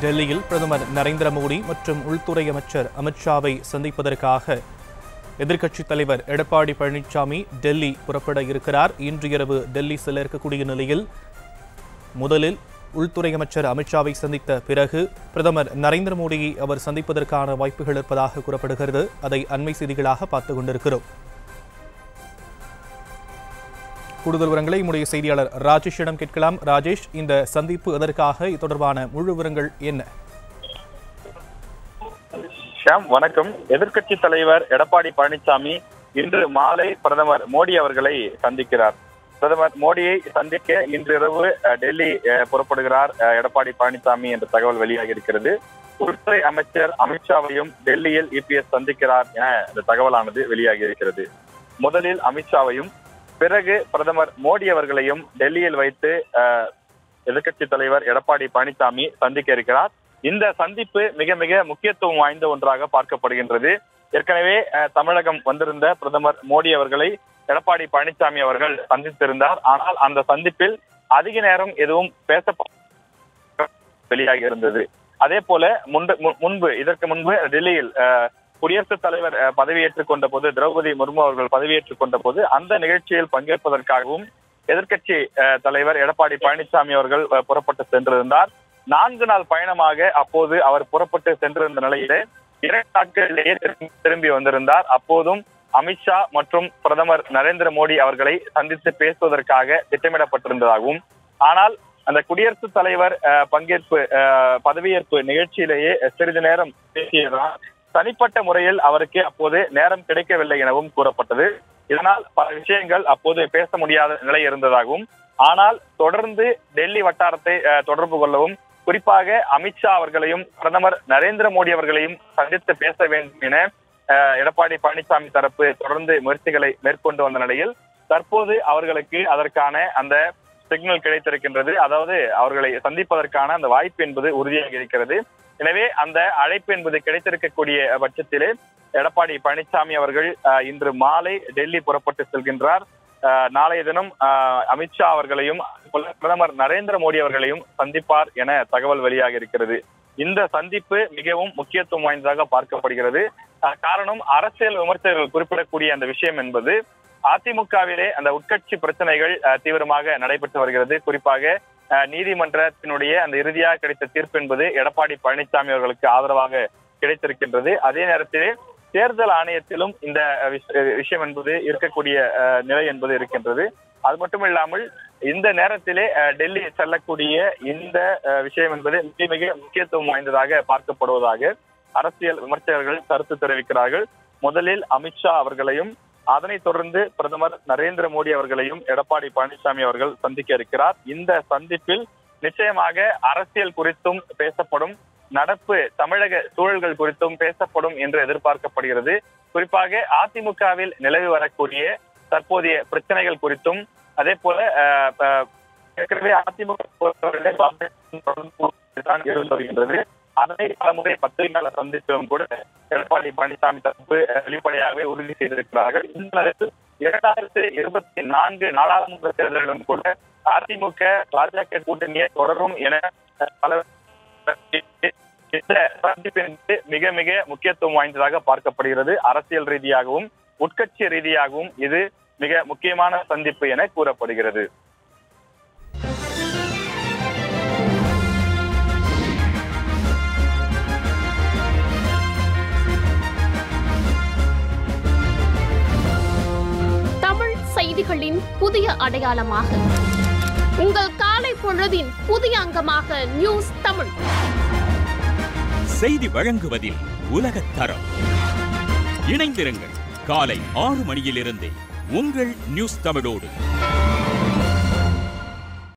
டெல்லியில் பிரதமர் நரேந்திர மோடி மற்றும் உள்துறை அமைச்சர் அமித்ஷாவை சந்திப்பதற்காக எதிர்க்கட்சித் தலைவர் எடப்பாடி பழனிசாமி டெல்லி புறப்பட இருக்கிறார் இன்று இரவு டெல்லி செல்ல இருக்கக்கூடிய நிலையில் முதலில் உள்துறை அமைச்சர் அமித்ஷாவை சந்தித்த பிறகு பிரதமர் நரேந்திர மோடியை அவர் சந்திப்பதற்கான வாய்ப்புகள் இருப்பதாக கூறப்படுகிறது அதை அண்மை செய்திகளாக பார்த்துக் கொண்டிருக்கிறோம் கூடுதல் விவரங்களை நம்முடைய செய்தியாளர் ராஜேஷிடம் கேட்கலாம் ராஜேஷ் இந்த சந்திப்பு எதற்காக இது தொடர்பான முழு விவரங்கள் என்ன ஷியாம் வணக்கம் எதிர்க்கட்சி தலைவர் எடப்பாடி பழனிசாமி இன்று மாலை பிரதமர் மோடி அவர்களை சந்திக்கிறார் பிரதமர் மோடியை சந்திக்க இன்று இரவு அஹ், டெல்லி அஹ், புறப்படுகிறார் அஹ், எடப்பாடி பழனிசாமி என்ற தகவல் வெளியாகி இருக்கிறது உள்துறை அமைச்சர் அமித்ஷாவையும் டெல்லியில் இபிஎஸ் சந்திக்கிறார் என இந்த தகவலானது வெளியாகி இருக்கிறது முதலில் அமித்ஷாவையும் பிறகு பிரதமர் மோடி அவர்களையும் டெல்லியில் வைத்து அஹ், எதிர்க்கட்சி தலைவர் எடப்பாடி பழனிசாமி சந்திக்க இருக்கிறார் இந்த சந்திப்பு மிக மிக முக்கியத்துவம் வாய்ந்த ஒன்றாக பார்க்கப்படுகின்றது ஏற்கனவே அஹ், தமிழகம் வந்திருந்த பிரதமர் மோடி அவர்களை எடப்பாடி பழனிசாமி அவர்கள் சந்தித்திருந்தார் ஆனால் அந்த சந்திப்பில் அதிக நேரம் எதுவும் பேச வெளியாகி இருந்தது அதே போல முன்பு மு- முன்பு இதற்கு முன்பு டெல்லியில் அஹ், குடியரசுத் தலைவர் அஹ், பதவியேற்றுக் கொண்ட போது திரௌபதி முர்மு அவர்கள் பதவியேற்றுக் கொண்ட போது அந்த நிகழ்ச்சியில் பங்கேற்பதற்காகவும் எதிர்க்கட்சி அஹ், தலைவர் எடப்பாடி பழனிசாமி அவர்கள் அஹ், புறப்பட்டு சென்றிருந்தார் நான்கு நாள் பயணமாக அப்போது அவர் புறப்பட்டு சென்றிருந்த நிலையிலே இரண்டு நாட்களிலேயே திரும்பி- திரும்பி வந்திருந்தார் அப்போதும் அமித்ஷா மற்றும் பிரதமர் நரேந்திர மோடி அவர்களை சந்தித்து பேசுவதற்காக திட்டமிடப்பட்டிருந்ததாகவும் ஆனால் அந்த குடியரசுத் தலைவர் அஹ், பங்கேற்பு அஹ், பதவியேற்பு நிகழ்ச்சியிலேயே சிறிது நேரம் பேசியதால் தனிப்பட்ட முறையில் அவருக்கு அப்போது நேரம் கிடைக்கவில்லை எனவும் கூறப்பட்டது இதனால் பல விஷயங்கள் அப்போது பேச முடியாத நிலை இருந்ததாகவும் ஆனால் தொடர்ந்து டெல்லி வட்டாரத்தை அஹ், தொடர்பு கொள்ளவும் குறிப்பாக அமித்ஷா அவர்களையும் பிரதமர் நரேந்திர மோடி அவர்களையும் சந்தித்து பேச வேண்டும் என அஹ், எடப்பாடி பழனிசாமி தரப்பு தொடர்ந்து முயற்சிகளை மேற்கொண்டு வந்த நிலையில் தற்போது அவர்களுக்கு அதற்கான அந்த சிக்னல் கிடைத்திருக்கின்றது அதாவது அவர்களை சந்திப்பதற்கான அந்த வாய்ப்பு என்பது உறுதியாக இருக்கிறது எனவே அந்த அழைப்பு என்பது கிடைத்திருக்கக்கூடிய பட்சத்திலே எடப்பாடி பழனிசாமி அவர்கள் அஹ், இன்று மாலை டெல்லி புறப்பட்டு செல்கின்றார் அஹ், நாளைய தினம் அஹ், அமித்ஷா அவர்களையும் அதுபோல பிரதமர் நரேந்திர மோடி அவர்களையும் சந்திப்பார் என தகவல் வெளியாக இருக்கிறது இந்த சந்திப்பு மிகவும் முக்கியத்துவம் வாய்ந்ததாக பார்க்கப்படுகிறது அஹ், காரணம் அரசியல் விமர்சகர்கள் குறிப்பிடக்கூடிய அந்த விஷயம் என்பது அதிமுகவிலே அந்த உட்கட்சி பிரச்சனைகள் அஹ், தீவிரமாக நடைபெற்று வருகிறது குறிப்பாக அஹ், நீதிமன்றத்தினுடைய அந்த இறுதியாக கிடைத்த தீர்ப்பு என்பது எடப்பாடி பழனிசாமி அவர்களுக்கு ஆதரவாக கிடைத்திருக்கின்றது அதே நேரத்திலே தேர்தல் ஆணையத்திலும் இந்த அஹ், விஷ- அஹ், விஷயம் என்பது இருக்கக்கூடிய அஹ், நிலை என்பது இருக்கின்றது அது மட்டும் இல்லாமல் இந்த நேரத்திலே அஹ், டெல்லி செல்லக்கூடிய இந்த அஹ், விஷயம் என்பது மிக மிக முக்கியத்துவம் வாய்ந்ததாக பார்க்கப்படுவதாக அரசியல் விமர்சகர்கள் கருத்து தெரிவிக்கிறார்கள் முதலில் அமித்ஷா அவர்களையும் அதனைத் தொடர்ந்து பிரதமர் நரேந்திர மோடி அவர்களையும் எடப்பாடி பழனிசாமி அவர்கள் சந்திக்க இருக்கிறார் இந்த சந்திப்பில் நிச்சயமாக அரசியல் குறித்தும் பேசப்படும் நடப்பு தமிழக சூழல்கள் குறித்தும் பேசப்படும் என்று எதிர்பார்க்கப்படுகிறது குறிப்பாக அதிமுகவில் நிலவி வரக்கூடிய தற்போதைய பிரச்சனைகள் குறித்தும் அதே போல அஹ், அஹ், ஏற்கனவே அதிமுக பொறுத்தவரையிலே தொடர்ந்து தான் இருந்து வருகின்றது அதனை பலமுறை பத்திரிகையாளர் சந்தித்தும் கூட எடப்பாடி பழனிசாமி தரப்பு அஹ், வெளிப்படையாகவே உறுதி செய்திருக்கிறார்கள் இந்த நேரத்தில் இரண்டாயிரத்தி இருபத்தி நான்கு நாடாளுமன்ற தேர்தலிலும் கூட அதிமுக பாஜக கூட்டணியை தொடரும் என அஹ், பல இந்த சந்திப்பு என்பது மிக மிக முக்கியத்துவம் வாய்ந்ததாக பார்க்கப்படுகிறது அரசியல் ரீதியாகவும் உட்கட்சி ரீதியாகவும் இது மிக முக்கியமான சந்திப்பு என கூறப்படுகிறது தமிழ் செய்திகளின் புதிய அடையாளமாக உங்கள் காலை பொழுதின் புதிய அங்கமாக நியூஸ் தமிழ் செய்தி வழங்குவதில் உலகத் தரம் இணைந்திருங்கள் காலை ஆறு மணியிலிருந்தே உங்கள் நியூஸ் தமிழோடு